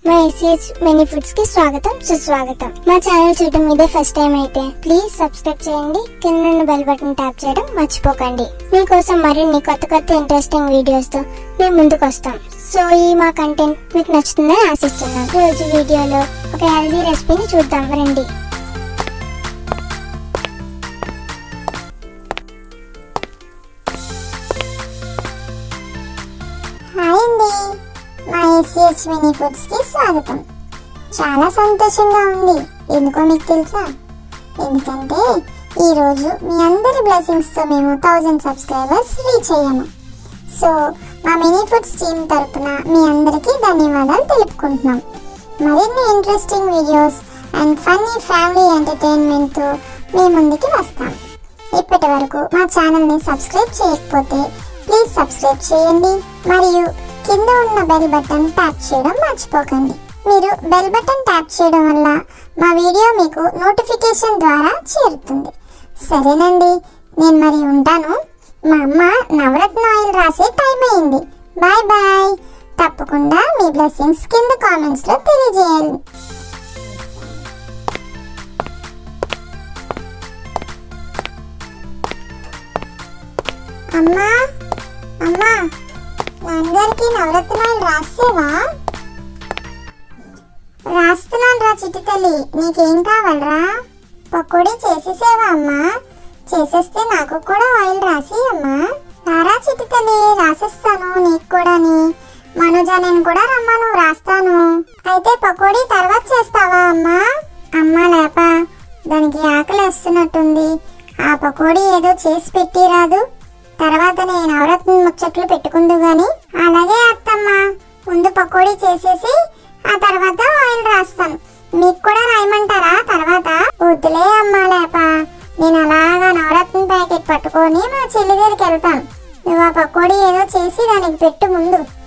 మా SH many foods కి స్వాగతం సుస్వాగతం మా ఛానల్ చూడటం ఇదే ఫస్ట్ టైం అయితే ప్లీజ్ సబ్స్క్రైబ్ చేయండి కింద ఉన్న బెల్ బటన్ ట్యాప్ చేయడం మర్చిపోకండి మీకోసం మరిన్ని కొత్త కొత్త ఇంట్రెస్టింగ్ వీడియోస్ తో మేము ముందుకు వస్తాం సో ఈ మా కంటెంట్ మీకు నచ్చుతుందని ఆశిస్తున్నాం రోజు వీడియోలో ఒక హెల్దీ రెసిపీని చూద్దాం రండి హాయ్ అండి మా ఏసీహెచ్ మినీ ఫుడ్స్ కి స్వాగతం చాలా సంతోషంగా ఉంది ఎందుకో మీకు తెలుసా ఎందుకంటే ఈ రోజు మీ అందరి బ్లెస్సింగ్స్ తో మేము థౌజండ్ సబ్స్క్రైబర్స్ రీచ్ అయ్యాము సో మా మినీ ఫుడ్స్ టీమ్ తరపున మీ అందరికీ ధన్యవాదాలు తెలుపుకుంటున్నాం మరిన్ని interesting videos and funny family entertainment తో మీ ముందుకి వస్తాం ఇప్పటి వరకు మా ఛానల్ ని సబ్స్క్రైబ్ చేయకపోతే ప్లీజ్ సబ్స్క్రైబ్ చేయండి మరియు కింద ఉన్న బెల్ బటన్ ట్యాప్ చేయడం మర్చిపోకండి మీరు బెల్ బటన్ ట్యాప్ చేయడం వల్ల మా వీడియో మీకు నోటిఫికేషన్ ద్వారా చేరుతుంది సరేనండి నేను మరి ఉంటాను మా అమ్మ నవరత్న ఆయిల్ రాసే టైం అయింది బాయ్ బాయ్ తప్పకుండా మీ బ్లెస్సింగ్స్ కింద కామెంట్స్ లో తెలియజేయాలి అమ్మా అమ్మా నాన్నగారికి నవరత్నాలు రాసేవా రాస్తున్నాను రా చిట్టి తల్లి నీకేం కావాలరా పకోడీ చేసేసేవా అమ్మా చేసేస్తే నాకు కూడా ఆయిల్ రాసి అమ్మా రారా చిట్టి తల్లి రాసేస్తాను నీకు కూడాని మనోజా నేను కూడా రమ్మను రాస్తాను అయితే పకోడీ తర్వాత చేస్తావా అమ్మా అమ్మా లేప దానికి ఆకలి వస్తున్నట్టుంది ఆ పకోడీ ఏదో చేసి పెట్టి రాదు తర్వాత నేను నవరత్న ముచ్చట్లు పెట్టుకుందు గాని అలాగే అత్తమ్మ ముందు పకోడీ చేసేసి ఆ తర్వాత ఆయిల్ రాస్తాను మీకు కూడా రాయమంటారా తర్వాత వద్దులే అమ్మా లేప నేను అలాగా నవరత్న ప్యాకెట్ పట్టుకొని మా చెల్లి దగ్గరికి వెళ్తాను నువ్వు ఆ పకోడీ ఏదో చేసి దానికి పెట్టు ముందు